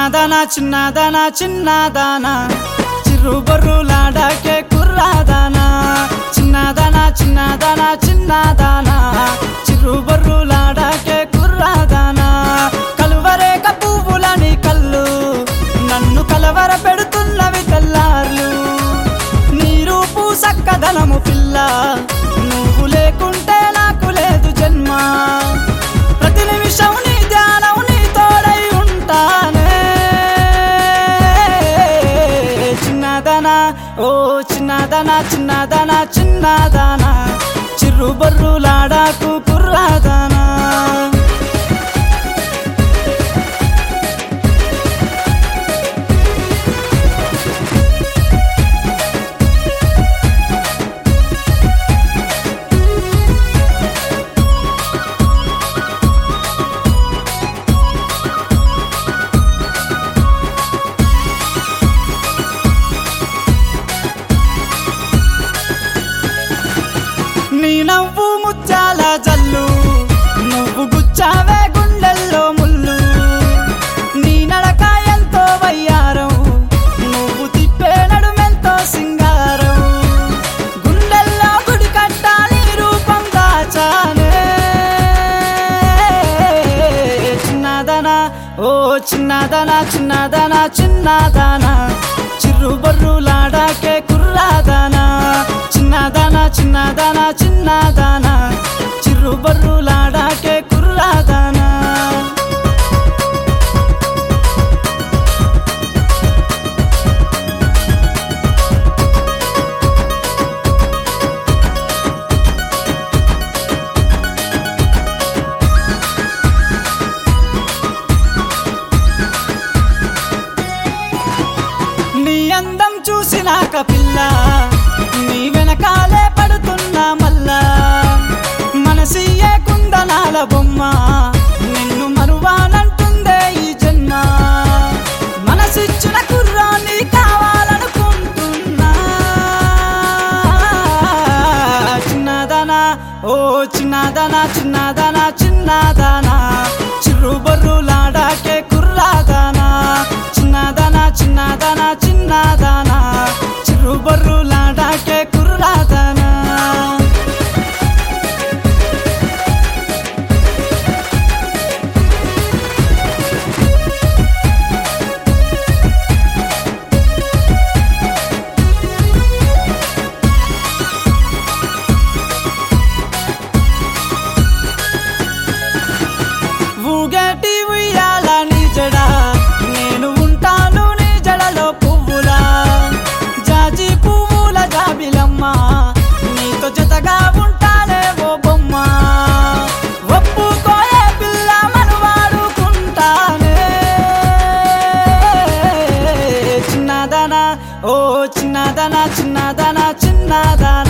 చిన్నదానా చిన్నదానా చిన్నదానా చిరు బొర్రులాడాకే కుర్రాదానా చిన్నదానా చిన్నదానా చిన్నదానా చిరు బొర్రులాడాకే కుర్రాదానా కలువరేక పువ్వులని కళ్ళు నన్ను కలవర పెడుతున్నవి తెల్లార్లు నీ రూపు సక్కదనము పిల్ల నువ్వు లేకుంటే నాకు లేదు జన్మ ప్రతి నిమిషం నీ ధ్యానం నీ తోడై ఉంటానే చిన్నదనా ఓ చిన్నదనా చిన్నదనా చిన్నదానా చిరు బొర్రులాడాకు కుర్రాదానా నీ నవ్వు ముత్యాల జల్లు నువ్వు గుచ్చావే గుండెల్లో ముళ్ళు నీ నడక ఎంతో వయ్యారం నువ్వు తిప్పే నడుమెంతో సింగారం గుండెల్లో గుడి కట్టాలి రూపం దాచానే చిన్నదనా ఓ చిన్నదనా చిన్నదనా చిన్నదానా చిరు బొర్రులాడాకే కుర్రాదానా చిన్నదానా చిన్నదానా చిన్నదానా చిరు బొర్రులాడాకే కుర్రాదానా నీ అందం చూసినాక పిల్ల నీ వెనకాలే పడుతున్నా మల్లా మనసియే కుందనాల బొమ్మ నిన్ను మరువానంటుందే ఈ జన్మ మనసిచ్చిన కుర్రాన్ని కావాలనుకుంటున్నా చిన్నదనా ఓ చిన్నదనా చిన్నదనా చిన్నదానా చిరు బొర్రులాడాకే కుర్రాదానా చిన్నదనా చిన్నదనా చిన్నదానా చిరు బొర్రులాడాకే కుర్రాదానా ఊగేటి ఉయ్యాల నీ జడ నేను ఉంటాను నీ జడలో పువ్వులా జాజి పువ్వుల జాబిలమ్మ నీతో జతగా ఉంటానే ఓ బొమ్మ ఒప్పుకోయే పిల్ల మనవాడుకుంటానే చిన్నదనా ఓ చిన్నదనా చిన్నదనా చిన్నదానా